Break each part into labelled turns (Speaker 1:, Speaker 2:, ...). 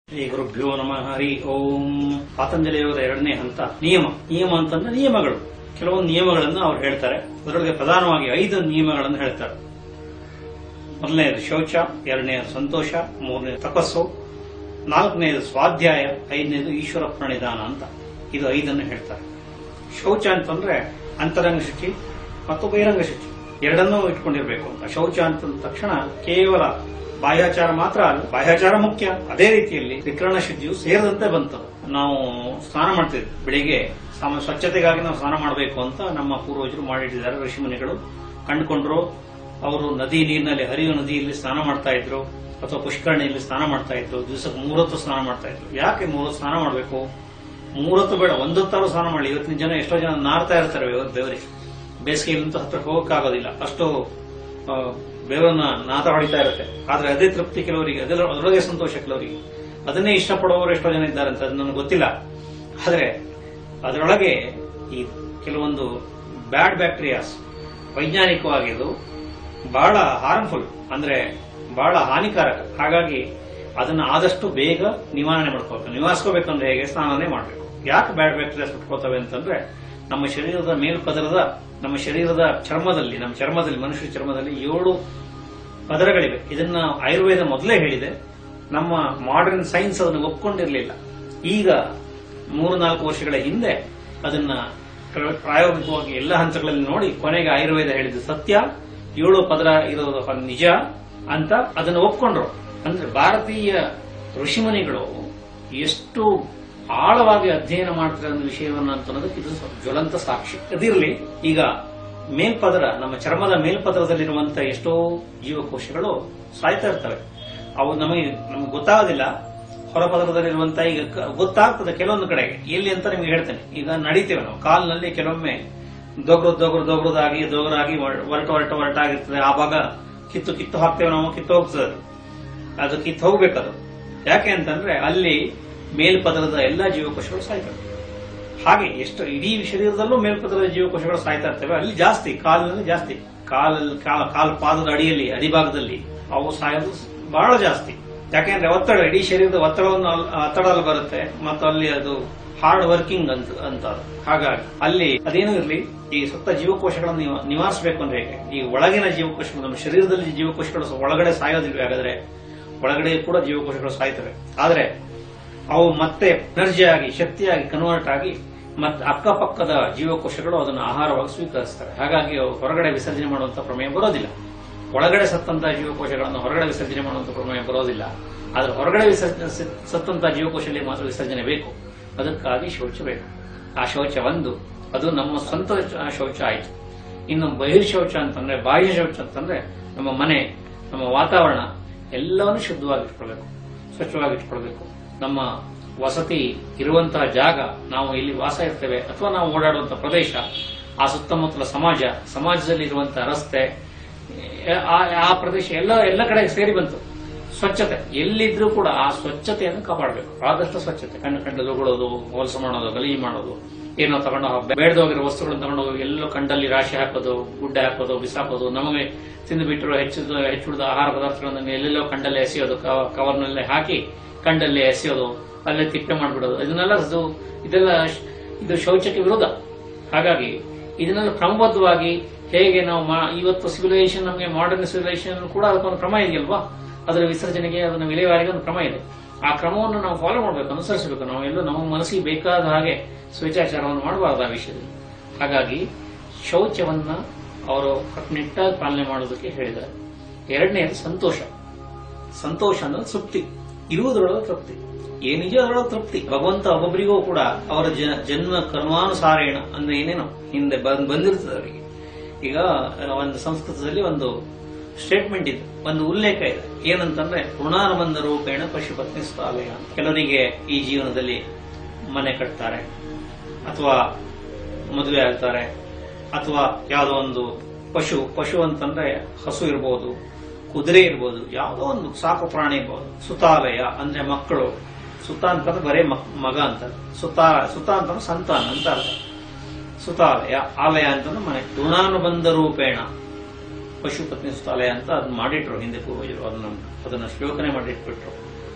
Speaker 1: ಶ್ರೀ ಗುರುಭ್ಯೋ ನಮಃ ಹರಿ ಓಂ ಪಾತಂಜಲಿ ಯೋಗದ ಎರಡನೇ ಹಂತ ನಿಯಮ ನಿಯಮ ಅಂತಂದ್ರೆ ನಿಯಮಗಳು ಕೆಲವೊಂದು ನಿಯಮಗಳನ್ನು ಅವ್ರು ಹೇಳ್ತಾರೆ ಅದರೊಳಗೆ ಪ್ರಧಾನವಾಗಿ ಐದು ನಿಯಮಗಳನ್ನು ಹೇಳ್ತಾರೆ ಮೊದಲನೆಯದು ಶೌಚ ಎರಡನೆಯದು ಸಂತೋಷ ಮೂರನೇದು ತಪಸ್ಸು ನಾಲ್ಕನೆಯದು ಸ್ವಾಧ್ಯಾಯ ಐದನೇದು ಈಶ್ವರ ಪ್ರಣಿಧಾನ ಅಂತ ಇದು ಐದನ್ನು ಹೇಳ್ತಾರೆ ಶೌಚ ಅಂತಂದ್ರೆ ಅಂತರಂಗ ಶುಚಿ ಮತ್ತು ಬಹಿರಂಗ ಶುಚಿ ಎರಡನ್ನೂ ಇಟ್ಕೊಂಡಿರ್ಬೇಕು ಅಂತ ಶೌಚ ಅಂತಂದ ತಕ್ಷಣ ಕೇವಲ ಬಾಹ್ಯಾಚಾರ ಮಾತ್ರ ಅಲ್ಲ ಬಾಹ್ಯಾಚಾರ ಮುಖ್ಯ ಅದೇ ರೀತಿಯಲ್ಲಿ ತ್ರಿಕರಣ ಶುದ್ಧಿಯು ಸೇರಿದಂತೆ ಬಂತು ನಾವು ಸ್ನಾನ ಮಾಡ್ತಿದ್ವಿ ಬೆಳಿಗ್ಗೆ ಸಾಮ- ಸ್ವಚ್ಛತೆಗಾಗಿ ನಾವು ಸ್ನಾನ ಮಾಡಬೇಕು ಅಂತ ನಮ್ಮ ಪೂರ್ವಜರು ಮಾಡಿಟ್ಟಿದ್ದಾರೆ ಋಷಿಮುನಿಗಳು ಕಂಡುಕೊಂಡ್ರು ಅವರು ನದಿ ನೀರಿನಲ್ಲಿ ಹರಿಯುವ ನದಿಯಲ್ಲಿ ಸ್ನಾನ ಮಾಡ್ತಾ ಇದ್ರು ಅಥವಾ ಪುಷ್ಕರಣಿಯಲ್ಲಿ ಸ್ನಾನ ಮಾಡ್ತಾ ಇದ್ರು ದಿವಸಕ್ಕೆ ಮೂರೊತ್ತು ಸ್ನಾನ ಮಾಡ್ತಾ ಇದ್ರು ಯಾಕೆ ಮೂರೊತ್ತು ಸ್ನಾನ ಮಾಡಬೇಕು ಮೂರೊತ್ತು ಬೇಡ ಒಂದೊತ್ತಾರು ಸ್ನಾನ ಮಾಡಿ ಇವತ್ತಿನ ಜನ ಎಷ್ಟೋ ಜನ ನಾರ್ತಾ ಇರ್ತಾರೆ ಬೆವ- ಬೆವರಿಗೆ ಬೇಸಿಗೆಯಲ್ಲಂತೂ ಹತ್ರ ಹೋಗಕ್ಕಾಗೋದಿಲ್ಲ ಅಷ್ಟು ಆ, ಬೆವರನ್ನ ನಾತ ಹೊಡಿತಾ ಇರುತ್ತೆ ಆದ್ರೆ ಅದೇ ತೃಪ್ತಿ ಕೆಲವರಿಗೆ ಅದರ ಅದರೊಳಗೆ ಸಂತೋಷ ಕೆಲವರಿಗೆ ಅದನ್ನೇ ಇಷ್ಟಪಡುವವರು ಎಷ್ಟೋ ಜನ ಇದ್ದಾರೆ ಅಂತ ಅದು ನನಗೆ ಗೊತ್ತಿಲ್ಲ ಆದ್ರೆ ಅದರೊಳಗೆ ಈ ಕೆಲವೊಂದು ಬ್ಯಾಡ್ ಬ್ಯಾಕ್ಟೀರಿಯಾಸ್ ವೈಜ್ಞಾನಿಕವಾಗಿದ್ದು ಬಹಳ ಹಾರ್ಮ್ಫುಲ್ ಅಂದ್ರೆ ಬಹಳ ಹಾನಿಕಾರಕ ಹಾಗಾಗಿ ಅದನ್ನ ಆದಷ್ಟು ಬೇಗ ನಿವಾರಣೆ ಮಾಡ್ಕೋಬೇಕು ನಿವಾರಿಸ್ಕೋಬೇಕಂದ್ರೆ ಹೇಗೆ ಸ್ನಾನನೇ ಮಾಡಬೇಕು ಯಾಕೆ ಬ್ಯಾಡ್ ಬ್ಯಾಕ್ಟೀರಿಯಾಸ್ ಉಟ್ಕೋತವೆ ಅಂತಂದ್ರೆ ನಮ್ಮ ಶರೀರದ ಮೇಲ್ಪದರದ ನಮ್ಮ ಶರೀರದ ಚರ್ಮದಲ್ಲಿ ನಮ್ಮ ಚರ್ಮದಲ್ಲಿ ಮನುಷ್ಯ ಚರ್ಮದಲ್ಲಿ ಏಳು ಪದರಗಳಿವೆ ಇದನ್ನ ಆಯುರ್ವೇದ ಮೊದಲೇ ಹೇಳಿದೆ ನಮ್ಮ ಮಾಡರ್ನ್ ಸೈನ್ಸ್ ಅದನ್ನು ಒಪ್ಕೊಂಡಿರಲಿಲ್ಲ ಈಗ ಮೂರು ನಾಲ್ಕು ವರ್ಷಗಳ ಹಿಂದೆ ಅದನ್ನ ಪ್ರ- ಪ್ರಾಯೋಗಿಕವಾಗಿ ಎಲ್ಲ ಹಂತಗಳಲ್ಲಿ ನೋಡಿ ಕೊನೆಗೆ ಆಯುರ್ವೇದ ಹೇಳಿದ ಸತ್ಯ ಏಳು ಪದರ ಇರೋದು ಹ- ನಿಜ ಅಂತ ಅದನ್ನು ಒಪ್ಕೊಂಡ್ರು ಅಂದ್ರೆ ಭಾರತೀಯ ಋಷಿಮುನಿಗಳು ಎಷ್ಟು ಆಳವಾಗಿ ಅಧ್ಯಯನ ಮಾಡ್ತಾರೆ ಅನ್ನೋ ವಿಷಯವನ್ನ ಅಂತ ಅನ್ನೋದಕ್ಕೆ ಇದು ಸ್ವಲ್ಪ ಜ್ವಲಂತ ಸಾಕ್ಷಿ ಅದಿರಲಿ ಈಗ ಮೇಲ್ಪದರ ನಮ್ಮ ಚರ್ಮದ ಮೇಲ್ಪದರದಲ್ಲಿರುವಂತ ಎಷ್ಟೋ ಜೀವಕೋಶಗಳು ಸಾಯ್ತಾ ಇರ್ತವೆ ಅವು ನಮಗೆ ನಮ್ಗೆ ಗೊತ್ತಾಗೋದಿಲ್ಲ ಹೊರಪದರದಲ್ಲಿರುವಂತ ಈಗ ಕ- ಗೊತ್ತಾಗ್ತದೆ ಕೆಲವೊಂದು ಕಡೆಗೆ ಎಲ್ಲಿ ಅಂತ ನಿಮ್ಗೆ ಹೇಳ್ತೇನೆ ಈಗ ನಡೀತೇವೆ ನಾವು ಕಾಲಿನಲ್ಲಿ ಕೆಲವೊಮ್ಮೆ ದೊಗ್ರು ದೊಗ್ರು ದೊಗ್ರದಾಗಿ ದೊಗರಾಗಿ ಒರಟ ಒರಟ ಒರಟಾಗಿರ್ತದೆ ಆ ಭಾಗ ಕಿತ್ತು ಕಿತ್ತು ಹಾಕ್ತೇವೆ ನಾವು ಕಿತ್ತು ಹೋಗ್ತದೆ ಅದು. ಅದು ಕಿತ್ತು ಹೋಗ್ಬೇಕದು ಯಾಕೆ ಅಂತಂದ್ರೆ ಅಲ್ಲಿ ಮೇಲ್ಪದರದ ಎಲ್ಲಾ ಜೀವಕೋಶಗಳು ಸಾಯ್ತವೆ ಹಾಗೆ ಎಷ್ಟು ಇಡೀ ಶರೀರದಲ್ಲೂ ಮೇಲ್ಪದರದ ಜೀವಕೋಶಗಳು ಸಾಯ್ತಾ ಇರ್ತವೆ ಅಲ್ಲಿ ಜಾಸ್ತಿ ಕಾಲಿನಲ್ಲಿ ಜಾಸ್ತಿ ಕಾಲಲ್ಲಿ ಕಾ- ಕಾಲ್ ಪಾದದ ಅಡಿಯಲ್ಲಿ ಅಡಿಭಾಗದಲ್ಲಿ ಅವು ಸಾಯೋದು ಬಹಳ ಜಾಸ್ತಿ ಯಾಕೆಂದ್ರೆ ಒತ್ತಡ ಇಡೀ ಶರೀರದ ಒತ್ತಡವನ್ನು ಅಲ್- ಒತ್ತಡದಲ್ಲಿ ಬರುತ್ತೆ ಮತ್ತು ಅಲ್ಲಿ ಅದು ಹಾರ್ಡ್ ವರ್ಕಿಂಗ್ ಅಂತ ಅಂತ ಅದು. ಹಾಗಾಗಿ ಅಲ್ಲಿ ಅದೇನೂ ಇರಲಿ ಈ ಸುತ್ತ ಜೀವಕೋಶಗಳನ್ನು ನಿವ- ನಿವಾರಿಸಬೇಕು ಅಂದ್ರೆ ಹೇಗೆ ಈ ಒಳಗಿನ ಜೀವಕೋಶಗಳು ನಮ್ಮ ಶರೀರದಲ್ಲಿ ಜೀವಕೋಶಗಳು ಸ- ಒಳಗಡೆ ಸಾಯೋದಿಲ್ವೇ ಹಾಗಾದ್ರೆ ಒಳಗಡೆ ಕೂಡ ಜೀವಕೋಶಗಳು ಸಾಯ್ತವೆ ಆದ್ರೆ ಅವು ಮತ್ತೆ ಎನರ್ಜಿ ಆಗಿ ಶಕ್ತಿಯಾಗಿ ಕನ್ವರ್ಟ್ ಆಗಿ ಮತ್ತೆ ಅಕ್ಕಪಕ್ಕದ ಜೀವಕೋಶಗಳು ಅದನ್ನು ಆಹಾರವಾಗಿ ಸ್ವೀಕರಿಸ್ತವೆ ಹಾಗಾಗಿ ಅವು ಹೊರಗಡೆ ವಿಸರ್ಜನೆ ಮಾಡುವಂತ ಪ್ರಮೇಯ ಬರೋದಿಲ್ಲ ಒಳಗಡೆ ಸತ್ತಂತಹ ಜೀವಕೋಶಗಳನ್ನು ಹೊರಗಡೆ ವಿಸರ್ಜನೆ ಮಾಡುವಂತ ಪ್ರಮೇಯ ಬರೋದಿಲ್ಲ ಆದ್ರೆ ಹೊರಗಡೆ ವಿಸರ್ಜನೆ ಸತ್ತಂತಹ ಜೀವಕೋಶದಲ್ಲಿ ಮಾತ್ರ ವಿಸರ್ಜನೆ ಬೇಕು ಅದಕ್ಕಾಗಿ ಶೌಚ ಬೇಕು ಆ ಶೌಚ ಒಂದು ಅದು ನಮ್ಮ ಸ್ವಂತ ಶೌಚ ಆಯಿತು ಇನ್ನು ಬಹಿರ್ ಶೌಚ ಅಂತಂದ್ರೆ ಬಾಹ್ಯ ಶೌಚ ಅಂತಂದ್ರೆ ನಮ್ಮ ಮನೆ ನಮ್ಮ ವಾತಾವರಣ ಎಲ್ಲವನ್ನು ಶುದ್ಧವಾಗಿಟ್ಕೊಳ್ಬೇಕು ಸ್ವಚ್ಛವಾಗಿಟ್ಕೊಳ್ಬೇಕು ನಮ್ಮ ವಸತಿ ಇರುವಂತಹ ಜಾಗ ನಾವು ಇಲ್ಲಿ ವಾಸ ಇರ್ತೇವೆ ಅಥವಾ ನಾವು ಓಡಾಡುವಂತಹ ಪ್ರದೇಶ ಆ ಸುತ್ತಮುತ್ತಲ ಸಮಾಜ ಸಮಾಜದಲ್ಲಿ ಇರುವಂತಹ ರಸ್ತೆ ಎ- ಆ- ಆ ಪ್ರದೇಶ ಎಲ್ಲ ಎಲ್ಲ ಕಡೆ ಸೇರಿ ಬಂತು ಸ್ವಚ್ಛತೆ ಎಲ್ಲಿದ್ರೂ ಕೂಡ ಆ ಸ್ವಚ್ಛತೆಯನ್ನು ಕಾಪಾಡಬೇಕು ಆದಷ್ಟು ಸ್ವಚ್ಛತೆ ಕಣ್ಣು ಕಂಡಲ್ಲಿ ಉಗುಳೋದು ಹೋಲ್ಸ ಮಾಡೋದು ಗಲೀಜು ಮಾಡೋದು ಏನೋ ತಗೊಂಡು ಬೇಡದೋಗಿರೋ ವಸ್ತುಗಳನ್ನು ತಗೊಂಡು ಹೋಗಿ ಎಲ್ಲೋ ಕಂಡಲ್ಲಿ ರಾಶಿ ಹಾಕೋದು ಗುಡ್ಡೆ ಹಾಕೋದು ಬಿಸಾಕೋದು ನಮಗೆ ತಿಂದು ಬಿಟ್ಟರು ಹೆಚ್ಚಿದ ಹೆಚ್ಚುಳಿದ ಆಹಾರ ಪದಾರ್ಥಗಳನ್ನು ಎಲ್ಲೆಲ್ಲೋ ಕಂಡಲ್ಲಿ ಎಸೆಯೋದು ಕ- ಕವರ್ನಲ್ಲೇ ಹಾಕಿ ಕಂಡಲ್ಲಿ ಎಸೆಯೋದು ಅಲ್ಲೇ ತಿಪ್ಪೆ ಮಾಡಿಬಿಡೋದು ಇದನ್ನೆಲ್ಲ ಇದು ಇದೆಲ್ಲ ಶ್- ಇದು ಶೌಚಕ್ಕೆ ವಿರೋಧ ಹಾಗಾಗಿ ಇದನ್ನೆಲ್ಲ ಕ್ರಮಬದ್ಧವಾಗಿ ಹೇಗೆ ನಾವು ಮಾ- ಇವತ್ತು ಸಿವಿಲೈಸೇಷನ್ ನಮಗೆ ಮಾಡರ್ನ್ ಸಿವಿಲೈಸೇಷನ್ ಕೂಡ ಅದಕ್ಕೊಂದು ಕ್ರಮ ಇದೆಯಲ್ವಾ ಅದರ ವಿಸರ್ಜನೆಗೆ ಅದನ್ನ ವಿಲೇವಾರಿಗೆ ಒಂದು ಕ್ರಮ ಇದೆ ಆ ಕ್ರಮವನ್ನು ನಾವು ಫಾಲೋ ಮಾಡಬೇಕು ಅನುಸರಿಸಬೇಕು ನಾವು ಎಲ್ಲೂ ನಮ್ಮ ಮನಸ್ಸಿಗೆ ಬೇಕಾದ ಹಾಗೆ ಸ್ವೇಚ್ಛಾಚಾರವನ್ನು ಮಾಡಬಾರದು ಆ ವಿಷಯದಲ್ಲಿ ಹಾಗಾಗಿ ಶೌಚವನ್ನ ಅವರು ಕಟ್ಟುನಿಟ್ಟಾಗಿ ಪಾಲನೆ ಮಾಡೋದಕ್ಕೆ ಹೇಳಿದ್ದಾರೆ ಎರಡನೇದು ಸಂತೋಷ ಸಂತೋಷ ಅಂದ್ರೆ ತೃಪ್ತಿ ಇರುವುದರೊಳಗೆ ತೃಪ್ತಿ ಏನಿದೆಯೋ ಅದರೊಳಗೆ ತೃಪ್ತಿ ಭಗವಂತ ಒಬ್ಬೊಬ್ಬರಿಗೂ ಕೂಡ ಅವರ ಜ- ಜನ್ಮ ಕರ್ಮಾನುಸಾರೇಣ ಅಂದ್ರೆ ಏನೇನೋ ಹಿಂದೆ ಬಂದ್- ಬಂದಿರ್ತದೆ ಅವರಿಗೆ ಈಗ ಒಂದು ಸಂಸ್ಕೃತದಲ್ಲಿ ಒಂದು ಸ್ಟೇಟ್ಮೆಂಟ್ ಇದೆ ಒಂದು ಉಲ್ಲೇಖ ಇದೆ ಏನಂತಂದ್ರೆ ಋಣಾನುಬಂಧ ರೂಪೇಣ ಪಶುಪತ್ನಿ ಸ್ಥಾಲಯ ಅಂತ ಕೆಲವರಿಗೆ ಈ ಜೀವನದಲ್ಲಿ ಮನೆ ಕಟ್ತಾರೆ ಅಥವಾ ಮದುವೆ ಆಗ್ತಾರೆ ಅಥವಾ ಯಾವುದೋ ಒಂದು ಪಶು ಪಶು ಅಂತಂದ್ರೆ ಹಸು ಇರ್ಬೋದು ಕುದುರೆ ಇರ್ಬೋದು ಯಾವುದೋ ಒಂದು ಸಾಕು ಪ್ರಾಣಿ ಇರ್ಬೋದು ಸುತಾಲಯ ಅಂದ್ರೆ ಮಕ್ಕಳು ಸುತ ಅಂತಂದ್ರೆ ಬರೇ ಮಕ್- ಮಗ ಅಂತ ಸುತ ಸುತ ಅಂತಂದ್ರೆ ಸಂತಾನ ಅಂತ ಅರ್ಥ ಸುತಾಲಯ ಆಲಯ ಅಂತಂದ್ರೆ ಮನೆ ಋಣಾನುಬಂಧ ರೂಪೇಣ ಪಶುಪತ್ನಿ ಸುತಾಲಯ ಅಂತ ಅದನ್ನ ಮಾಡಿಟ್ರು ಹಿಂದೆ ಪೂರ್ವಜರು ಅದನ್ನ ಅದನ್ನ ಶ್ಲೋಕನೆ ಮಾಡಿಟ್ಬಿಟ್ರು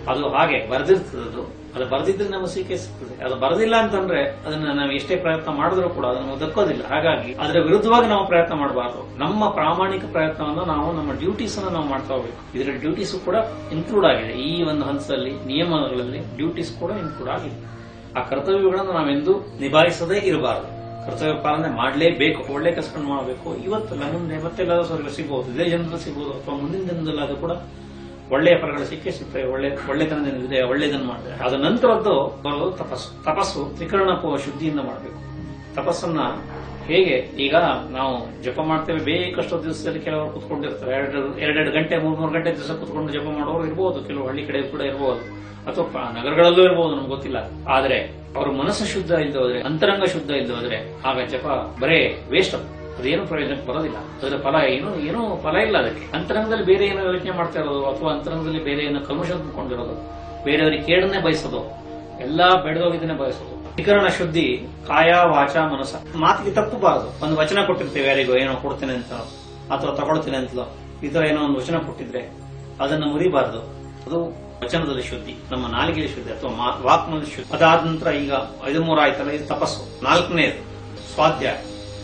Speaker 1: ಅದು ಹಾಗೆ ಬರೆದಿರ್ತದೆ ಅದು ಅದು ಬರೆದಿದ್ರೆ ನಮಗೆ ಸ್ವೀಕರಿಸುತ್ತದೆ ಅದು ಬರೆದಿಲ್ಲ ಅಂತಂದ್ರೆ ಅದನ್ನ ನಾವು ಎಷ್ಟೇ ಪ್ರಯತ್ನ ಮಾಡಿದ್ರೂ ಕೂಡ ಅದನ್ನು ದಕ್ಕೋದಿಲ್ಲ ಹಾಗಾಗಿ ಅದರ ವಿರುದ್ಧವಾಗಿ ನಾವು ಪ್ರಯತ್ನ ಮಾಡಬಾರದು ನಮ್ಮ ಪ್ರಾಮಾಣಿಕ ಪ್ರಯತ್ನವನ್ನು ನಾವು ನಮ್ಮ ಡ್ಯೂಟೀಸ್ ಅನ್ನು ನಾವು ಮಾಡ್ತಾ ಹೋಗ್ಬೇಕು ಇದರ ಡ್ಯೂಟೀಸ್ ಕೂಡ ಇನ್ಕ್ಲೂಡ್ ಆಗಿದೆ ಈ ಒಂದು ಹಂತದಲ್ಲಿ ನಿಯಮಗಳಲ್ಲಿ ಡ್ಯೂಟೀಸ್ ಕೂಡ ಇನ್ಕ್ಲೂಡ್ ಆಗಿದೆ ಆ ಕರ್ತವ್ಯಗಳನ್ನು ನಾವೆಂದು ನಿಭಾಯಿಸದೇ ಇರಬಾರದು ಕರ್ತವ್ಯ ಪಾಲನೆ ಮಾಡಲೇಬೇಕು ಒಳ್ಳೆ ಕೆಲಸಗಳನ್ನು ಮಾಡಬೇಕು ಇವತ್ತಲ್ಲ ಮುಂದೆ ಮತ್ತೆಲ್ಲಾದ್ರೂ ಸ್ವಲ್ಪ ಸಿಗಬಹುದು ಇದೇ ಜನರಲ್ಲಿ ಸಿಗಬಹುದು ಅಥವಾ ಮುಂದಿನ ದಿನದಲ್ಲಿ ಅದು ಕೂಡ ಒಳ್ಳೆಯ ಫಲಗಳು ಸಿಕ್ಕೇ ಸಿಗ್ತವೆ ಒಳ್ಳೆ ಒಳ್ಳೆತನದಿಂದ ಇದೆ ಒಳ್ಳೆದನ್ನು ಮಾಡಿದ್ರೆ ಅದ ನಂತರದ್ದು ಬರೋದು ತಪಸ್ಸು ತಪಸ್ಸು ತ್ರಿಕರಣಪ ಶುದ್ಧಿಯಿಂದ ಮಾಡಬೇಕು ತಪಸ್ಸನ್ನ ಹೇಗೆ ಈಗ ನಾವು ಜಪ ಮಾಡ್ತೇವೆ ಬೇಕಷ್ಟು ದಿವಸದಲ್ಲಿ ಕೆಲವರು ಕುತ್ಕೊಂಡಿರ್ತಾರೆ ಎರಡು ಎರಡೆರಡು ಗಂಟೆ ಮೂರ್ ಮೂರು ಗಂಟೆ ದಿವಸ ಕುತ್ಕೊಂಡು ಜಪ ಮಾಡೋರು ಇರಬಹುದು ಕೆಲವು ಹಳ್ಳಿ ಕಡೆ ಕೂಡ ಇರಬಹುದು ಅಥವಾ ಪ- ನಗರಗಳಲ್ಲೂ ಇರಬಹುದು ನಮ್ಗೆ ಗೊತ್ತಿಲ್ಲ ಆದ್ರೆ ಅವ್ರ ಮನಸ್ಸು ಶುದ್ಧ ಇಲ್ಲದೆ ಹೋದ್ರೆ ಅಂತರಂಗ ಶುದ್ಧ ಇಲ್ಲದೆ ಹೋದ್ರೆ ಆಗ ಜಪ ಬರೇ ವೇಸ್ಟ್ ಅದು ಅದೇನು ಪ್ರಯೋಜನಕ್ಕೆ ಬರೋದಿಲ್ಲ ಅದರ ಫಲ ಏನು ಏನೂ ಫಲ ಇಲ್ಲ ಅದಕ್ಕೆ ಅಂತರಂಗದಲ್ಲಿ ಬೇರೆ ಏನೋ ಯೋಚನೆ ಮಾಡ್ತಾ ಇರೋದು ಅಥವಾ ಅಂತರಂಗದಲ್ಲಿ ಬೇರೆ ಏನೋ ಕಲ್ಮಶ ತುಂಬಿಕೊಂಡಿರೋದು ಬೇರೆಯವರಿಗೆ ಕೇಡನ್ನೇ ಬಯಸೋದು ಎಲ್ಲಾ ಬೆಳೆದೋಗಿದ್ದನ್ನೇ ಬಯಸೋದು ವಿಕರಣ ಶುದ್ಧಿ ಕಾಯ ವಾಚ ಮನಸ್ಸ ಮಾತಿಗೆ ತಪ್ಪಬಾರದು ಒಂದು ವಚನ ಕೊಟ್ಟಿರ್ತೇವೆ ಯಾರಿಗೋ ಏನೋ ಕೊಡ್ತೇನೆ ಅಂತ ಅಥವಾ ತಗೊಳ್ತೇನೆ ಅಂತಲೋ ಈ ತರ ಏನೋ ಒಂದು ವಚನ ಕೊಟ್ಟಿದ್ರೆ ಅದನ್ನ ಮುರಿಬಾರದು ಅದು ವಚನದಲ್ಲಿ ಶುದ್ಧಿ ನಮ್ಮ ನಾಲಿಗೆಯಲ್ಲಿ ಶುದ್ಧಿ ಅಥವಾ ಮಾ- ವಾಕ್ನಲ್ಲಿ ಶುದ್ಧಿ ಅದಾದ ನಂತರ ಈಗ ಐದು ಮೂರು ಆಯ್ತಲ್ಲ ಇದು ತಪಸ್ಸು ನಾಲ್ಕನೇದು ಸ್ವಾಧ್ಯಾಯ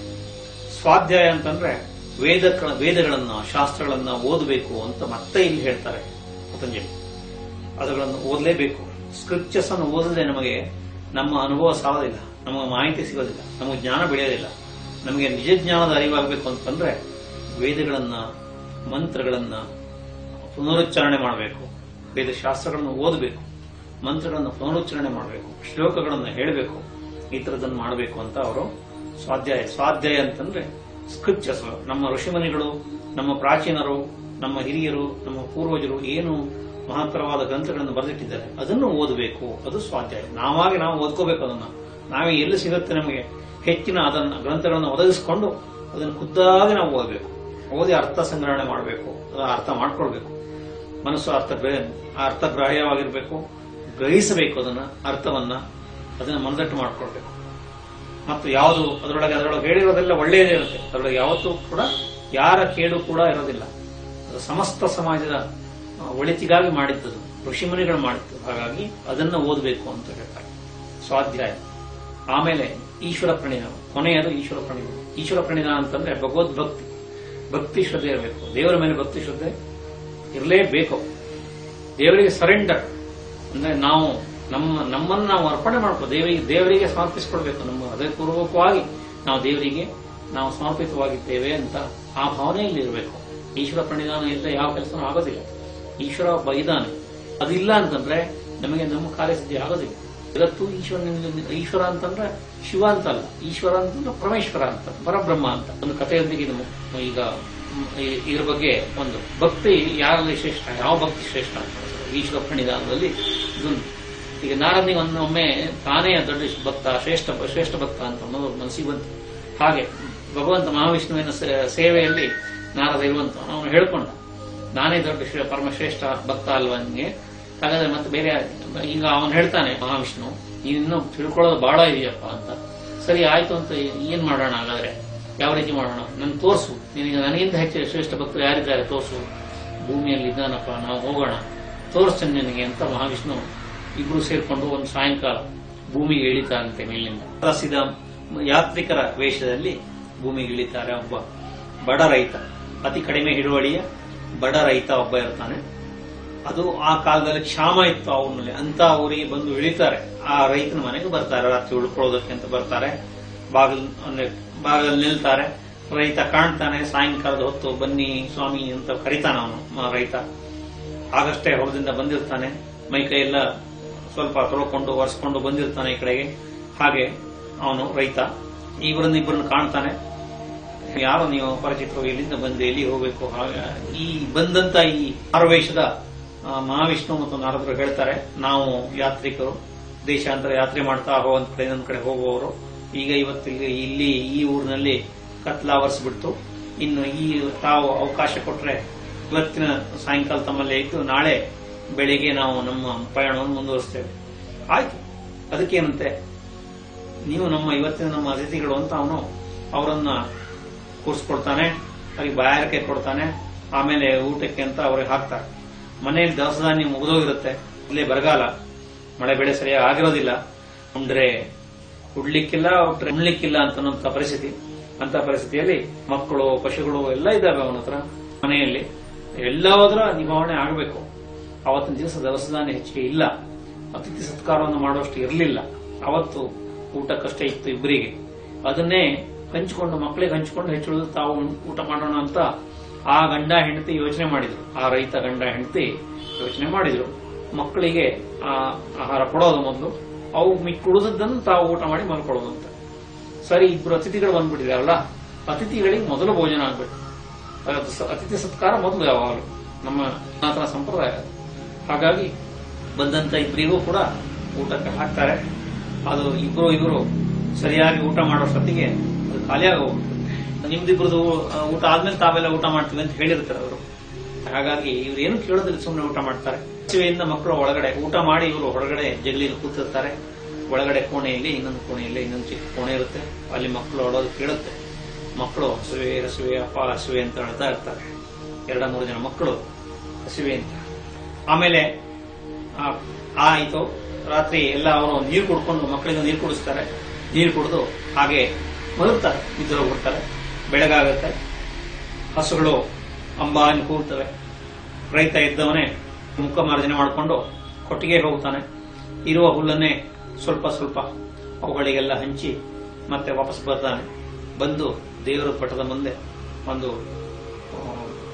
Speaker 1: ಸ್ವಾಧ್ಯಾಯ ಅಂತಂದ್ರೆ ವೇದ ವೇದಗಳನ್ನ ಶಾಸ್ತ್ರಗಳನ್ನ ಓದಬೇಕು ಅಂತ ಮತ್ತೆ ಇಲ್ಲಿ ಹೇಳ್ತಾರೆ ಪತಂಜಲಿ ಅವುಗಳನ್ನು ಓದಲೇಬೇಕು ಸ್ಕ್ರಿಪ್ಚರ್ಸ್ ಅನ್ನು ಓದದೆ ನಮಗೆ ನಮ್ಮ ಅನುಭವ ಸಾಗೋದಿಲ್ಲ ನಮಗೆ ಮಾಹಿತಿ ಸಿಗೋದಿಲ್ಲ ನಮಗೆ ಜ್ಞಾನ ಬೆಳೆಯೋದಿಲ್ಲ ನಮಗೆ ನಿಜ ಜ್ಞಾನದ ಅರಿವಾಗಬೇಕು ಅಂತಂದ್ರೆ ವೇದಗಳನ್ನ ಮಂತ್ರಗಳನ್ನ ಪುನರುಚ್ಚಾರಣೆ ಮಾಡಬೇಕು ವೇದ ಶಾಸ್ತ್ರಗಳನ್ನು ಓದಬೇಕು ಮಂತ್ರಗಳನ್ನು ಪುನರುಚ್ಚಾರಣೆ ಮಾಡಬೇಕು ಶ್ಲೋಕಗಳನ್ನು ಹೇಳಬೇಕು ಈ ತರದನ್ನು ಮಾಡಬೇಕು ಅಂತ ಅವರು ಸ್ವಾಧ್ಯಾಯ ಸ್ವಾಧ್ಯಾಯ ಅಂತಂದ್ರೆ ಸ್ಕ್ರಿಪ್ಚರ್ಸ್ ನಮ್ಮ ಋಷಿಮುನಿಗಳು ನಮ್ಮ ಪ್ರಾಚೀನರು ನಮ್ಮ ಹಿರಿಯರು ನಮ್ಮ ಪೂರ್ವಜರು ಏನು ಮಹತ್ತರವಾದ ಗ್ರಂಥಗಳನ್ನು ಬರೆದಿಟ್ಟಿದ್ದಾರೆ ಅದನ್ನು ಓದಬೇಕು ಅದು ಸ್ವಾಧ್ಯಾಯ ನಾವಾಗಿ ನಾವು ಓದ್ಕೋಬೇಕು ಅದನ್ನ ನಾವೇ ಎಲ್ಲಿ ಸಿಗುತ್ತೆ ನಮಗೆ ಹೆಚ್ಚಿನ ಅದನ್ನ ಗ್ರಂಥಗಳನ್ನು ಒದಗಿಸಿಕೊಂಡು ಅದನ್ನು ಖುದ್ದಾಗಿ ನಾವು ಓದಬೇಕು ಓದಿ ಅರ್ಥ ಸಂಗ್ರಹಣೆ ಮಾಡಬೇಕು ಅದರ ಅರ್ಥ ಮಾಡ್ಕೊಳ್ಬೇಕು ಮನಸ್ಸು ಅರ್ಥ ಅರ್ಥಗ್ರಾಹ್ಯವಾಗಿರ್ಬೇಕು ಗ್ರಹಿಸಬೇಕು ಅದನ್ನ ಅರ್ಥವನ್ನ ಅದನ್ನ ಮನದಟ್ಟು ಮಾಡ್ಕೊಳ್ಬೇಕು ಮತ್ತು ಯಾವುದು ಅದರೊಳಗೆ ಅದರೊಳಗೆ ಹೇಳಿರೋದೆಲ್ಲ ಒಳ್ಳೆಯದೇ ಇರುತ್ತೆ ಅದರೊಳಗೆ ಯಾವತ್ತೂ ಕೂಡ ಯಾರ ಕೇಡು ಕೂಡ ಇರೋದಿಲ್ಲ ಅದು ಸಮಸ್ತ ಸಮಾಜದ ಆ, ಒಳಿತಿಗಾಗಿ ಮಾಡಿದ್ದದು ಋಷಿಮುನಿಗಳು ಮಾಡಿದ್ದು ಹಾಗಾಗಿ ಅದನ್ನ ಓದಬೇಕು ಅಂತ ಹೇಳ್ತಾರೆ ಸ್ವಾಧ್ಯಾಯ ಆಮೇಲೆ ಈಶ್ವರ ಪ್ರಣಿಧಾನ ಕೊನೆಯದು ಈಶ್ವರ ಪ್ರಣಿಧಾನ ಈಶ್ವರ ಪ್ರಣೀಧಾನ ಅಂತಂದ್ರೆ ಭಗವದ್ ಭಕ್ತಿ ಭಕ್ತಿ ಶ್ರದ್ಧೆ ಇರಬೇಕು ದೇವರ ಮೇಲೆ ಭಕ್ತಿ ಶ್ರದ್ಧೆ ಇರಲೇಬೇಕು ದೇವರಿಗೆ ಸರೆಂಡರ್ ಅಂದ್ರೆ ನಾವು ನಮ್ಮ ನಮ್ಮನ್ನು ನಾವು ಅರ್ಪಣೆ ಮಾಡ್ಕೋ ದೇವರಿಗೆ ದೇವರಿಗೆ ಸಮರ್ಪಿಸಿಕೊಳ್ಬೇಕು ನಮ್ಮ ಹೃದಯಪೂರ್ವಕವಾಗಿ ನಾವು ದೇವರಿಗೆ ನಾವು ಸಮರ್ಪಿತವಾಗಿದ್ದೇವೆ ಅಂತ ಆ ಭಾವನೆಯಲ್ಲಿ ಇರಬೇಕು ಈಶ್ವರ ಪ್ರಣಿಧಾನ ಇಲ್ಲದೆ ಯಾವ ಕೆಲಸನೂ ಆಗೋದಿಲ್ಲ ಈಶ್ವರ ಒಬ್ಬ ಇದ್ದಾನೆ ಅದಿಲ್ಲ ಅಂತಂದ್ರೆ ನಮಗೆ ನಮ್ಮ ಕಾರ್ಯಸಿದ್ಧಿ ಆಗೋದಿಲ್ಲ ಜಗತ್ತು ಈಶ್ವರನಿಂದ ಈಶ್ವರ ಅಂತಂದ್ರೆ ಶಿವ ಅಂತ ಅಲ್ಲ ಈಶ್ವರ ಅಂತಂದ್ರೆ ಪರಮೇಶ್ವರ ಅಂತ ಪರಬ್ರಹ್ಮ ಅಂತ ಒಂದು ಕಥೆಯೊಂದಿಗೆ ಇದು ಮು- ಈಗ ಮ್, ಈ- ಇದ್ರ ಬಗ್ಗೆ ಒಂದು ಭಕ್ತಿ ಯಾರಲ್ಲಿ ಶ್ರೇಷ್ಠ ಯಾವ ಭಕ್ತಿ ಶ್ರೇಷ್ಠ ಅಂತ ಈಶ್ವರ ಪ್ರಣಿಧಾನದಲ್ಲಿ ಇದೊಂದು ಈಗ ನಾರದನಿಗೆ ಒಮ್ಮೆ ತಾನೇ ದೊಡ್ಡ ಭಕ್ತ ಶ್ರೇಷ್ಠ ಶ್ರೇಷ್ಠ ಭಕ್ತ ಅಂತ ಅನ್ನೋದು ಮನಸ್ಸಿಗೆ ಬಂತು ಹಾಗೆ ಭಗವಂತ ಮಹಾವಿಷ್ಣುವಿನ ಸೇ- ಸೇವೆಯಲ್ಲಿ ನಾರದ ಇರುವಂತ ಅವನು ಹೇಳ್ಕೊಂಡ ನಾನೇ ದೊಡ್ಡ ಶ್ರೇ- ಪರಮಶ್ರೇಷ್ಠ ಭಕ್ತ ಅಲ್ವಾ ನಿಮಗೆ ಹಾಗಾದ್ರೆ ಮತ್ತೆ ಬೇರೆ ಯಾರು? ಈಗ ಅವನು ಹೇಳ್ತಾನೆ ಮಹಾವಿಷ್ಣು ನೀನು ಇನ್ನೂ ತಿಳ್ಕೊಳ್ಳೋದು ಬಹಳ ಇದೆಯಪ್ಪ ಅಂತ ಸರಿ ಆಯ್ತು ಅಂತ ಏನ್ ಮಾಡೋಣ ಹಾಗಾದ್ರೆ ಯಾವ ರೀತಿ ಮಾಡೋಣ ನನ್ ತೋರ್ಸು ನಿನಗೆ ನನಗಿಂತ ಹೆಚ್ಚು ಶ್ರೇಷ್ಠ ಭಕ್ತರು ಯಾರಿದ್ದಾರೆ ತೋರ್ಸು ಭೂಮಿಯಲ್ಲಿ ಇದ್ದಾನಪ್ಪ ನಾವು ಹೋಗೋಣ ತೋರಿಸ್ತೇನೆ ನಿನಗೆ ಅಂತ ಮಹಾವಿಷ್ಣು ಇಬ್ರು ಸೇರ್ಕೊಂಡು ಒಂದು ಸಾಯಂಕಾಲ ಭೂಮಿಗೆ ಇಳಿತಾರಂತೆ ಮೇಲಿನಿಂದ ಪ್ರಸಿದ್ಧ ಯಾತ್ರಿಕರ ವೇಷದಲ್ಲಿ ಭೂಮಿಗೆ ಇಳಿತಾರೆ ಒಬ್ಬ ಬಡ ರೈತ ಅತಿ ಕಡಿಮೆ ಹಿಡುವಳಿಯ ಬಡ ರೈತ ಒಬ್ಬ ಇರ್ತಾನೆ ಅದು ಆ ಕಾಲದಲ್ಲಿ ಕ್ಷಾಮ ಇತ್ತು ಅವ್ರಲ್ಲಿ ಅಂತ ಊರಿಗೆ ಬಂದು ಇಳಿತಾರೆ ಆ ರೈತನ ಮನೆಗೆ ಬರ್ತಾರೆ ರಾತ್ರಿ ಉಳ್ಕೊಳ್ಳೋದಕ್ಕೆ ಅಂತ ಬರ್ತಾರೆ ಬಾಗಿಲು ಅಂದ್ರೆ ಬಾಗಿಲು ನಿಲ್ತಾರೆ ರೈತ ಕಾಣ್ತಾನೆ ಸಾಯಂಕಾಲದ ಹೊತ್ತು ಬನ್ನಿ ಸ್ವಾಮಿ ಅಂತ ಕರಿತಾನ ಅವನು ರೈತ ಆಗಷ್ಟೇ ಹೊರದಿಂದ ಬಂದಿರ್ತಾನೆ ಮೈಕೈ ಎಲ್ಲ ಸ್ವಲ್ಪ ತೊಳ್ಕೊಂಡು ಒರೆಸ್ಕೊಂಡು ಬಂದಿರ್ತಾನೆ ಈ ಕಡೆಗೆ ಹಾಗೆ ಅವನು ರೈತ ಇಬ್ಬರನ್ನ ಇಬ್ಬರನ್ನ ಕಾಣ್ತಾನೆ ಯಾರು ನೀವು ಪರಿಚಿತರು ಇಲ್ಲಿಂದ ಬಂದು ಎಲ್ಲಿ ಹೋಗ್ಬೇಕು ಹಾಗೆ ಈ ಬಂದಂತ ಈ ಆರವೇಶದ ಆ, ಮಹಾವಿಷ್ಣು ಮತ್ತು ನಾರದರು ಹೇಳ್ತಾರೆ ನಾವು ಯಾತ್ರಿಕರು ದೇಶಾಂತರ ಯಾತ್ರೆ ಮಾಡ್ತಾ ಹೋಗುವಂತ ಕಡೆ ಇನ್ನೊಂದ್ ಕಡೆ ಹೋಗುವವರು ಈಗ ಇವತ್ತಿಗೆ ಇಲ್ಲಿ ಈ ಊರಿನಲ್ಲಿ ಕತ್ಲಾವರ್ಸ್ಬಿಡ್ತು ಇನ್ನು ಈ ತಾವು ಅವಕಾಶ ಕೊಟ್ರೆ ಇವತ್ತಿನ ಸಾಯಂಕಾಲ ತಮ್ಮಲ್ಲೇ ಇದ್ದು ನಾಳೆ ಬೆಳಿಗ್ಗೆ ನಾವು ನಮ್ಮ ಪಯಣವನ್ನು ಮುಂದುವರಿಸ್ತೇವೆ ಆಯ್ತು ಅದಕ್ಕೇನಂತೆ ನೀವು ನಮ್ಮ ಇವತ್ತಿನ ನಮ್ಮ ಅತಿಥಿಗಳು ಅಂತ ಅವನು ಅವರನ್ನ ಕೂರಿಸ್ಕೊಡ್ತಾನೆ ಅವ್ರಿಗೆ ಬಾಯಾರಿಕೆ ಕೊಡ್ತಾನೆ ಆಮೇಲೆ ಊಟಕ್ಕೆ ಅಂತ ಅವ್ರಿಗೆ ಹಾಕ್ತಾರೆ ಮನೆಯಲ್ಲಿ ದವಸ ಧಾನ್ಯ ಮುಗಿದೋಗಿರುತ್ತೆ ಇಲ್ಲೇ ಬರಗಾಲ ಮಳೆ ಬೆಳೆ ಸರಿಯಾಗಿ ಆಗಿರೋದಿಲ್ಲ ಉಂಡ್ರೆ ಉಡ್ಲಿಕ್ಕಿಲ್ಲ ಉಟ್ರೆ ಉಣ್ಲಿಕ್ಕಿಲ್ಲ ಅಂತ ಪರಿಸ್ಥಿತಿ ಅಂತ ಪರಿಸ್ಥಿತಿಯಲ್ಲಿ ಮಕ್ಕಳು ಪಶುಗಳು ಎಲ್ಲ ಇದ್ದಾವೆ ಅವನ ಹತ್ರ ಮನೆಯಲ್ಲಿ ಎಲ್ಲ ಹೋದ್ರ ನಿಭಾವಣೆ ಆಗಬೇಕು ಅವತ್ತಿನ ದಿವಸ ದವಸದಾನ ಹೆಚ್ಚಿಗೆ ಇಲ್ಲ ಅತಿಥಿ ಸತ್ಕಾರವನ್ನು ಮಾಡುವಷ್ಟು ಇರಲಿಲ್ಲ ಅವತ್ತು ಊಟಕ್ಕಷ್ಟೇ ಇತ್ತು ಇಬ್ಬರಿಗೆ ಅದನ್ನೇ ಹಂಚಿಕೊಂಡು ಮಕ್ಕಳಿಗೆ ಹಂಚಿಕೊಂಡು ಹೆಚ್ಚುಳಿದು ತಾವು ಊಟ ಮಾಡೋಣ ಅಂತ ಆ ಗಂಡ ಹೆಂಡತಿ ಯೋಚನೆ ಮಾಡಿದ್ರು ಆ ರೈತ ಗಂಡ ಹೆಂಡತಿ ಯೋಚನೆ ಮಾಡಿದ್ರು ಮಕ್ಕಳಿಗೆ ಆ ಆಹಾರ ಕೊಡೋದು ಮೊದಲು ಅವು ಮಿಕ್ಕ ಉಳಿದದ್ದನ್ನು ತಾವು ಊಟ ಮಾಡಿ ಮಲ್ಕೊಳ್ಳೋದು ಅಂತ ಸರಿ ಇಬ್ರು ಅತಿಥಿಗಳು ಬಂದ್ಬಿಟ್ಟಿದಾರಲ್ಲ ಅತಿಥಿಗಳಿಗೆ ಮೊದಲು ಭೋಜನ ಆಗ್ಬೇಕು ಅದು ಸ- ಅತಿಥಿ ಸತ್ಕಾರ ಮೊದಲು ಯಾವಾಗಲೂ ನಮ್ಮ ಸನಾತನ ಸಂಪ್ರದಾಯ ಅದು. ಹಾಗಾಗಿ ಬಂದಂತ ಇಬ್ಬರಿಗೂ ಕೂಡ ಊಟಕ್ಕೆ ಹಾಕ್ತಾರೆ ಅದು ಇಬ್ರು ಇಬ್ರು ಸರಿಯಾಗಿ ಊಟ ಮಾಡೋಷ್ಟೊತ್ತಿಗೆ ಅದು ಖಾಲಿಯಾಗಿ ಹೋಗುತ್ತೆ ನಿಮ್ದಿಬ್ರದ್ದು ಆ, ಊಟ ಆದ್ಮೇಲೆ ತಾವೆಲ್ಲ ಊಟ ಮಾಡ್ತೀವಿ ಅಂತ ಹೇಳಿರ್ತಾರೆ ಅವರು ಹಾಗಾಗಿ ಇವ್ರು ಏನು ಕೇಳೋದಿಲ್ಲ ಸುಮ್ಮನೆ ಊಟ ಮಾಡ್ತಾರೆ ಹಸಿವೆಯಿಂದ ಮಕ್ಕಳು ಒಳಗಡೆ ಊಟ ಮಾಡಿ ಇವರು ಹೊರಗಡೆ ಜಗಲಿಯಲ್ಲಿ ಕೂತಿರ್ತಾರೆ ಒಳಗಡೆ ಕೋಣೆಯಲ್ಲಿ ಇನ್ನೊಂದು ಕೋಣೆಯಲ್ಲಿ ಇನ್ನೊಂದು ಚಿಕ್ಕ ಕೋಣೆ ಇರುತ್ತೆ ಅಲ್ಲಿ ಮಕ್ಕಳು ಆಡೋದು ಕೇಳುತ್ತೆ ಮಕ್ಕಳು ಹಸುವೆ ಹಸುವೆ ಅಪ್ಪ ಹಸುವೆ ಅಂತ ಹೇಳ್ತಾ ಇರ್ತಾರೆ ಎರಡ ಮೂರು ಜನ ಮಕ್ಕಳು ಹಸಿವೆ ಅಂತ ಆಮೇಲೆ ಆ, ಆಯ್ತು ರಾತ್ರಿ ಎಲ್ಲ ಅವರು ನೀರು ಕುಡ್ಕೊಂಡು ಮಕ್ಕಳಿಗೆ ನೀರು ಕುಡಿಸ್ತಾರೆ ನೀರು ಕುಡಿದು ಹಾಗೆ ಮಲಗ್ತಾರೆ ನಿದ್ರೆ ಹೋಗ್ಬಿಡ್ತಾರೆ ಬೆಳಗಾಗುತ್ತೆ ಹಸುಗಳು ಅಂಬಾನಿ ಕೂರ್ತವೆ ರೈತ ಇದ್ದವನೇ ಮುಖ ಮಾರ್ಜನೆ ಮಾಡಿಕೊಂಡು ಕೊಟ್ಟಿಗೆ ಹೋಗ್ತಾನೆ ಇರುವ ಹುಲ್ಲನ್ನೇ ಸ್ವಲ್ಪ ಸ್ವಲ್ಪ ಅವುಗಳಿಗೆಲ್ಲ ಹಂಚಿ ಮತ್ತೆ ವಾಪಸ್ ಬರ್ತಾನೆ ಬಂದು ದೇವರ ಪಟದ ಮುಂದೆ ಒಂದು ಆ,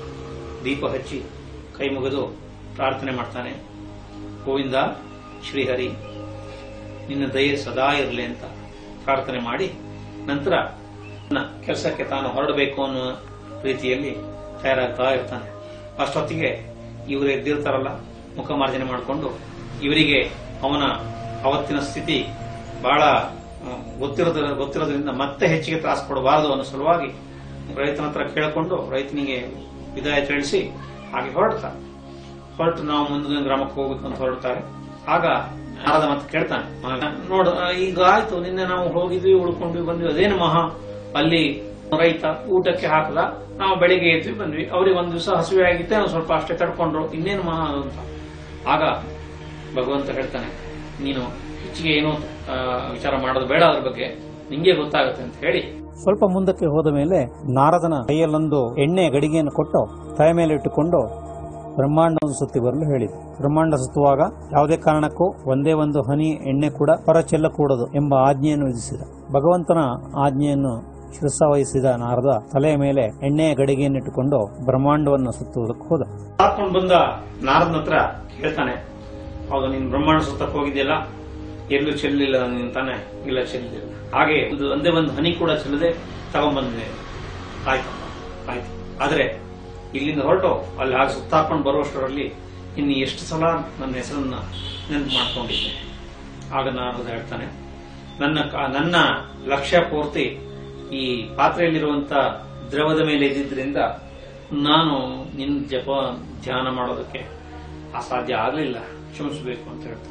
Speaker 1: ದೀಪ ಹಚ್ಚಿ ಕೈ ಮುಗಿದು ಪ್ರಾರ್ಥನೆ ಮಾಡ್ತಾನೆ ಗೋವಿಂದ ಶ್ರೀಹರಿ ನಿನ್ನ ದಯೆ ಸದಾ ಇರಲಿ ಅಂತ ಪ್ರಾರ್ಥನೆ ಮಾಡಿ ನಂತರ ತನ್ನ ಕೆಲಸಕ್ಕೆ ತಾನು ಹೊರಡಬೇಕು ಅನ್ನೋ ರೀತಿಯಲ್ಲಿ ತಯಾರಾಗ್ತಾ ಇರ್ತಾನೆ ಅಷ್ಟೊತ್ತಿಗೆ ಇವರು ಎದ್ದಿರ್ತಾರಲ್ಲ ಮುಖ ಮಾರ್ಜನೆ ಮಾಡಿಕೊಂಡು ಇವರಿಗೆ ಅವನ ಅವತ್ತಿನ ಸ್ಥಿತಿ ಬಹಳ ಆ, ಗೊತ್ತಿರೋದ್ರ ಗೊತ್ತಿರೋದ್ರಿಂದ ಮತ್ತೆ ಹೆಚ್ಚಿಗೆ ತ್ರಾಸ ಕೊಡಬಾರದು ಅನ್ನೋ ಸಲುವಾಗಿ ರೈತನ ಹತ್ರ ಕೇಳಿಕೊಂಡು ರೈತನಿಗೆ ವಿದಾಯ ತಿಳಿಸಿ ಹಾಗೆ ಹೊರಡ್ತಾರೆ ಹೊರಟು ನಾವು ಮುಂದಿನ ಗ್ರಾಮಕ್ಕೆ ಹೋಗ್ಬೇಕು ಅಂತ ಹೊರಡ್ತಾರೆ ಆಗ ನಾರದ ಮತ್ತೆ ಕೇಳ್ತಾನೆ ಮಗ, ನೋಡು ಆ, ಈಗ ಆಯ್ತು ನಿನ್ನೆ ನಾವು ಹೋಗಿದ್ವಿ ಉಳ್ಕೊಂಡ್ವಿ ಬಂದ್ವಿ ಅದೇನು ಮಹಾ ಅಲ್ಲಿ ರೈತ ಊಟಕ್ಕೆ ಹಾಕದ ನಾವು ಬೆಳಿಗ್ಗೆ ಎದ್ವಿ ಬಂದ್ವಿ ಅವ್ರಿಗೆ ಒಂದ್ ದಿವಸ ಹಸಿವೆ ಆಗಿತ್ತೆ ನಾವು ಸ್ವಲ್ಪ ಅಷ್ಟೇ ತಡ್ಕೊಂಡ್ರು ಇನ್ನೇನು ಮಹಾ ಅದು ಅಂತ ಆಗ ಭಗವಂತ ಹೇಳ್ತಾನೆ ನೀನು ಹೆಚ್ಚಿಗೆ ಏನು ಆ, ವಿಚಾರ ಮಾಡೋದು ಬೇಡ ಅದ್ರ ಬಗ್ಗೆ ನಿಂಗೆ ಗೊತ್ತಾಗುತ್ತೆ ಅಂತ ಹೇಳಿ
Speaker 2: ಸ್ವಲ್ಪ ಮುಂದಕ್ಕೆ ಹೋದ ಮೇಲೆ ನಾರದನ ಕೈಯಲ್ಲೊಂದು ಎಣ್ಣೆ ಗಡಿಗೆಯನ್ನು ಕೊಟ್ಟು ತಲೆ ಮೇಲೆ ಇಟ್ಟುಕೊಂಡು ಬ್ರಹ್ಮಾಂಡವನ್ನು ಸುತ್ತಿ ಬರಲು ಹೇಳಿದೆ ಬ್ರಹ್ಮಾಂಡ ಸುತ್ತುವಾಗ ಯಾವುದೇ ಕಾರಣಕ್ಕೂ ಒಂದೇ ಒಂದು ಹನಿ ಎಣ್ಣೆ ಕೂಡ ಹೊರ ಚೆಲ್ಲಕೂಡದು ಎಂಬ ಆಜ್ಞೆಯನ್ನು ವಿಧಿಸಿದ ಭಗವಂತನ ಆಜ್ಞೆಯನ್ನು ಶಿರಸಾವಹಿಸಿದ ನಾರದ ತಲೆಯ ಮೇಲೆ ಎಣ್ಣೆಯ ಗಡಿಗೆಯನ್ನಿಟ್ಟುಕೊಂಡು ಬ್ರಹ್ಮಾಂಡವನ್ನು ಸುತ್ತುವುದಕ್ಕೆ ಹೋದ
Speaker 1: ಹಾಕೊಂಡು ಬಂದ ನಾರದನ ಹತ್ರ ಹೇಳ್ತಾನೆ ಹೌದು ನೀನ್ ಬ್ರಹ್ಮಾಂಡ ಸುತ್ತಕ್ಕೆ ಹೋಗಿದ್ಯಲ್ಲ ಎಲ್ಲೂ ಚೆಲ್ಲಿಲ್ಲ ನೀನ್ ತಾನೆ ಇಲ್ಲ ಚೆಲ್ಲಿಲ್ಲ ಹಾಗೆ ಇದು ಒಂದೇ ಒಂದು ಹನಿ ಕೂಡ ಚೆಲ್ಲದೆ ತಗೊಂಡ್ಬಂದೆ ಆಯ್ತಪ್ಪ ಆಯ್ತು ಆದ್ರೆ ಇಲ್ಲಿಂದ ಹೊರಟು ಅಲ್ಲಿ ಹಾಗೆ ಸುತ್ತಾಕೊಂಡು ಬರುವಷ್ಟರಲ್ಲಿ ಇನ್ನು ಎಷ್ಟು ಸಲ ನನ್ನ ಹೆಸರನ್ನ ನೆನಪು ಮಾಡ್ಕೊಂಡಿದ್ದೆ ಆಗ ನಾರದ ಹೇಳ್ತಾನೆ ನನ್ನ ಕ- ನನ್ನ ಲಕ್ಷ್ಯ ಪೂರ್ತಿ ಈ ಪಾತ್ರೆಯಲ್ಲಿರುವಂತ ದ್ರವದ ಮೇಲೆ ಇದ್ದಿದ್ರಿಂದ ನಾನು ನಿನ್ನ ಜಪ ಧ್ಯಾನ ಮಾಡೋದಕ್ಕೆ ಅಸಾಧ್ಯ ಆಗಲಿಲ್ಲ ಕ್ಷಮಿಸಬೇಕು ಅಂತ ಹೇಳ್ತಾನೆ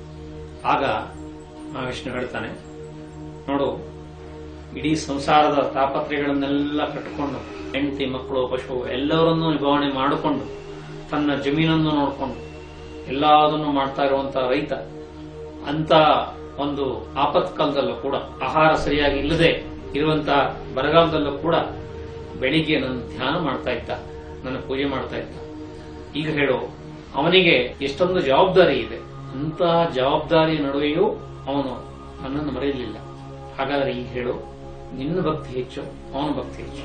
Speaker 1: ಆಗ ಮಹಾವಿಷ್ಣು ಹೇಳ್ತಾನೆ ನೋಡು ಇಡೀ ಸಂಸಾರದ ತಾಪತ್ರೆಗಳನ್ನೆಲ್ಲ ಕಟ್ಟಿಕೊಂಡು ಹೆಂಡತಿ ಮಕ್ಕಳು ಪಶು ಎಲ್ಲವರನ್ನೂ ನಿಭಾವಣೆ ಮಾಡಿಕೊಂಡು ತನ್ನ ಜಮೀನನ್ನು ನೋಡಿಕೊಂಡು ಎಲ್ಲದನ್ನು ಮಾಡ್ತಾ ಇರುವಂತಹ ರೈತ ಅಂತ ಒಂದು ಆಪತ್ಕಾಲದಲ್ಲೂ ಕೂಡ ಆಹಾರ ಸರಿಯಾಗಿ ಇಲ್ಲದೆ ಇರುವಂತಹ ಬರಗಾಲದಲ್ಲೂ ಕೂಡ ಬೆಳಿಗ್ಗೆ ನನ್ನ ಧ್ಯಾನ ಮಾಡ್ತಾ ಇದ್ದ ನನ್ನ ಪೂಜೆ ಮಾಡ್ತಾ ಇದ್ದ ಈಗ ಹೇಳು ಅವನಿಗೆ ಎಷ್ಟೊಂದು ಜವಾಬ್ದಾರಿ ಇದೆ ಅಂತಹ ಜವಾಬ್ದಾರಿ ನಡುವೆಯೂ ಅವನು ನನ್ನನ್ನು ಮರೆಯಲಿಲ್ಲ ಹಾಗಾದ್ರೆ ಈಗ ಹೇಳು ನಿನ್ನ ಭಕ್ತಿ ಹೆಚ್ಚು ಅವನ ಭಕ್ತಿ ಹೆಚ್ಚು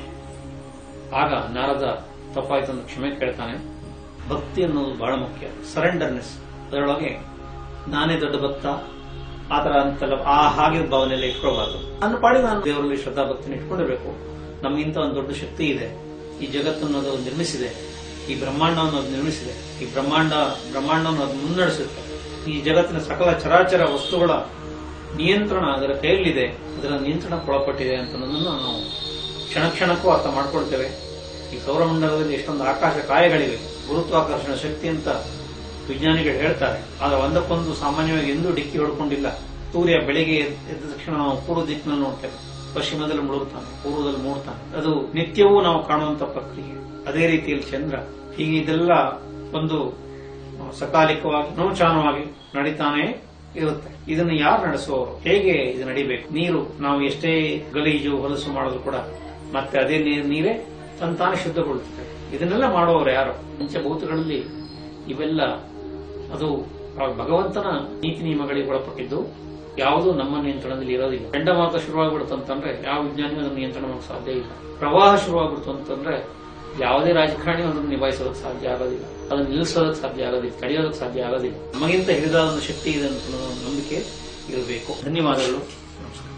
Speaker 1: ಆಗ ನಾರದ ತಪ್ಪಾಯ್ತು ಅಂತ ಕ್ಷಮೆ ಕೇಳ್ತಾನೆ ಭಕ್ತಿ ಅನ್ನೋದು ಬಹಳ ಮುಖ್ಯ ಸರೆಂಡರ್ನೆಸ್ ಅದರೊಳಗೆ ನಾನೇ ದೊಡ್ಡ ಭಕ್ತ ಆತರ ಅಂತಲ್ಲ ಆ ಹಾಗೆ ಭಾವನೆಲ್ಲ ಇಟ್ಕೊಳ್ಬಾರ್ದು ನನ್ನ ಪಾಡಿಗೆ ನಾನು ದೇವರಲ್ಲಿ ಶ್ರದ್ಧಾ ಭಕ್ತಿನ ಇಟ್ಕೊಂಡಿರ್ಬೇಕು ನಮಗಿಂತ ಒಂದು ದೊಡ್ಡ ಶಕ್ತಿ ಇದೆ ಈ ಜಗತ್ತನ್ನು ಅದು ನಿರ್ಮಿಸಿದೆ ಈ ಬ್ರಹ್ಮಾಂಡವನ್ನು ಅದು ನಿರ್ಮಿಸಿದೆ ಈ ಬ್ರಹ್ಮಾಂಡ ಬ್ರಹ್ಮಾಂಡವನ್ನು ಅದು ಮುನ್ನಡೆಸುತ್ತೆ ಈ ಜಗತ್ತಿನ ಸಕಲ ಚರಾಚರ ವಸ್ತುಗಳ ನಿಯಂತ್ರಣ ಅದರ ಕೈಯಲ್ಲಿದೆ ಅದರ ನಿಯಂತ್ರಣಕ್ಕೊಳಪಟ್ಟಿದೆ ಅಂತ ಅನ್ನೋದನ್ನು ನಾವು ಕ್ಷಣ ಕ್ಷಣಕ್ಕೂ ಅರ್ಥ ಮಾಡ್ಕೊಳ್ತೇವೆ ಈ ಸೌರಮಂಡಲದಲ್ಲಿ ಎಷ್ಟೊಂದು ಆಕಾಶ ಕಾಯಗಳಿವೆ ಗುರುತ್ವಾಕರ್ಷಣ ಶಕ್ತಿ ಅಂತ ವಿಜ್ಞಾನಿಗಳು ಹೇಳ್ತಾರೆ ಆದ್ರೆ ಒಂದಕ್ಕೊಂದು ಸಾಮಾನ್ಯವಾಗಿ ಎಂದೂ ಡಿಕ್ಕಿ ಹೊಡ್ಕೊಂಡಿಲ್ಲ ಸೂರ್ಯ ಬೆಳಿಗ್ಗೆ ಎದ್ದ ತಕ್ಷಣ ನಾವು ಪೂರ್ವ ದಿಕ್ಕಿನಲ್ಲಿ ನೋಡ್ತೇವೆ ಪಶ್ಚಿಮದಲ್ಲಿ ಮುಳುಗುತ್ತಾನೆ ಪೂರ್ವದಲ್ಲಿ ಮೂಡ್ತಾನೆ ಅದು ನಿತ್ಯವೂ ನಾವು ಕಾಣುವಂತ ಪ್ರಕ್ರಿಯೆ ಅದೇ ರೀತಿಯಲ್ಲಿ ಚಂದ್ರ ಹೀಗೆ ಇದೆಲ್ಲ ಒಂದು ಸಕಾಲಿಕವಾಗಿ ನೋಚಾನವಾಗಿ ನಡೀತಾನೆ ಇರುತ್ತೆ ಇದನ್ನು ಯಾರು ನಡೆಸುವವರು ಹೇಗೆ ಇದು ನಡಿಬೇಕು ನೀರು ನಾವು ಎಷ್ಟೇ ಗಲೀಜು ಹೊಲಸು ಮಾಡಿದ್ರು ಕೂಡ ಮತ್ತೆ ಅದೇ ನೀರ್- ನೀರೇ ತಂತಾನೆ ಶುದ್ಧಗೊಳ್ಳುತ್ತದೆ ಇದನ್ನೆಲ್ಲ ಮಾಡುವವರು ಯಾರು ಪಂಚಭೂತಗಳಲ್ಲಿ ಇವೆಲ್ಲ ಅದು ಆ ಭಗವಂತನ ನೀತಿ ನಿಯಮಗಳಿಗೆ ಒಳಪಟ್ಟಿದ್ದು ಯಾವುದು ನಮ್ಮ ನಿಯಂತ್ರಣದಲ್ಲಿ ಇರೋದಿಲ್ಲ ಚಂಡಮಾರುತ ಶುರುವಾಗ್ಬಿಡ್ತು ಅಂತಂದ್ರೆ ಯಾವ ವಿಜ್ಞಾನಿಗೂ ಅದನ್ನು ನಿಯಂತ್ರಣ ಮಾಡೋಕೆ ಸಾಧ್ಯ ಇಲ್ಲ ಪ್ರವಾಹ ಶುರುವಾಗ್ಬಿಡ್ತು ಅಂತಂದ್ರೆ ಯಾವುದೇ ರಾಜಕಾರಣಿ ಅದನ್ನು ನಿಭಾಯಿಸೋದಕ್ಕೆ ಸಾಧ್ಯ ಆಗೋದಿಲ್ಲ ಅದನ್ನು ನಿಲ್ಲಿಸೋದಕ್ಕೆ ಸಾಧ್ಯ ಆಗೋದಿಲ್ಲ ತಡೆಯೋದಕ್ಕೆ ಸಾಧ್ಯ ಆಗೋದಿಲ್ಲ ನಮಗಿಂತ ಹಿರಿದಾದ ಒಂದು ಶಕ್ತಿ ಇದೆ ಅಂತ ಅನ್ನೋ ನಂಬಿಕೆ ಇರಬೇಕು ಧನ್ಯವಾದಗಳು ನಮಸ್ಕಾರ